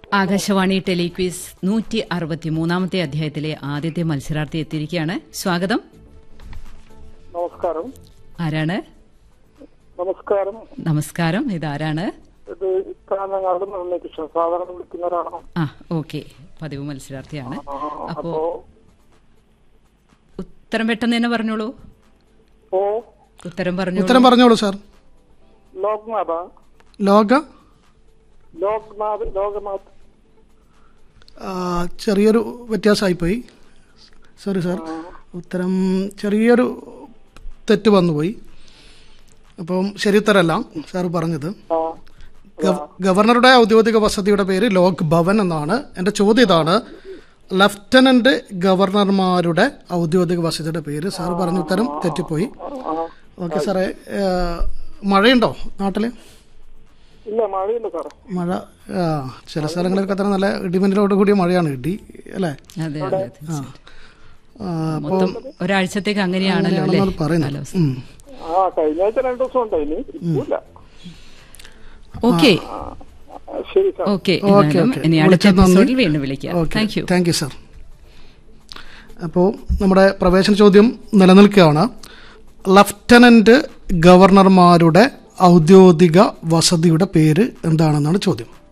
Akashvani telequiz നൂറ്റി അറുപത്തി മൂന്നാമത്തെ അധ്യായത്തിലെ ആദ്യത്തെ മത്സരാർത്ഥി എത്തിയിരിക്കുകയാണ് സ്വാഗതം നമസ്കാരം ആരാണ് നമസ്കാരം നമസ്കാരം ഇതാരാണ് ഇത് കാഞ്ഞങ്ങാട് നിന്ന് കൃഷ്ണ സാധാരണ വിളിക്കുന്ന ഒരാളാണ് ആ ഓക്കെ പതിവ് മത്സരാർത്ഥിയാണ് ആ, അപ്പോ അപ്പോ ഉത്തരം പെട്ടെന്ന് തന്നെ പറഞ്ഞോളൂ ഓ ഉത്തരം പറഞ്ഞു ഉത്തരം പറഞ്ഞോളൂ സാർ ലോക്നാഥ ലോക ലോക്നാഥ് ലോകനാഥ് ആ, ചെറിയൊരു വ്യത്യാസമായിപ്പോയി സോറി സാർ ഉത്തരം ചെറിയൊരു തെറ്റ് വന്നുപോയി അപ്പം ശരി ഉത്തരമല്ല സാർ പറഞ്ഞത് ആ ഗവ- ഗവർണറുടെ ഔദ്യോഗിക വസതിയുടെ പേര് ലോക് ഭവൻ എന്നാണ് എൻ്റെ ചോദ്യം ഇതാണ് ലഫ്റ്റനന്റ് ഗവർണർമാരുടെ ഔദ്യോഗിക വസതിയുടെ പേര് സാർ പറഞ്ഞ ഉത്തരം തെറ്റിപ്പോയി ആ. ഓക്കെ സാറേ ഏ, മഴയുണ്ടോ നാട്ടിൽ ഇല്ല മഴയില്ല സാറേ മഴ ആ, ചില സ്ഥലങ്ങളിലൊക്കെ തന്നെ നല്ല ഇടിമിന്നലോട് കൂടിയ മഴയാണ് ഇടി അല്ലേ അതെ അതെ അതെ ആ, അപ്പോൾ മൊത്തം ഒരാഴ്ചത്തേക്ക് അങ്ങനെയാണല്ലോ അല്ലേ അങ്ങനെയാണെന്നാണ് പറയുന്നത് കാലാവസ്ഥ. ഉം. ആ കഴിഞ്ഞ ആഴ്ച രണ്ടു ദിവസം ഉണ്ടായിനി ഇല്ല ഓക്കെ ശരി സാർ ഓക്കെ ഓക്കെ എന്നാലും ഓക്കെ ഇനി അടുത്ത വിളിച്ചത് നന്ദി. എപ്പിസോഡിൽ വീണ്ടും വിളിക്കാം okay thank you thank you sir അപ്പോൾ നമ്മുടെ പ്രവേശന ചോദ്യം നിലനിൽക്കുകയാണ് ലഫ്റ്റനന്റ് ഗവർണർമാരുടെ ഔദ്യോഗിക വസതിയുടെ പേര് എന്താണെന്നാണ് ചോദ്യം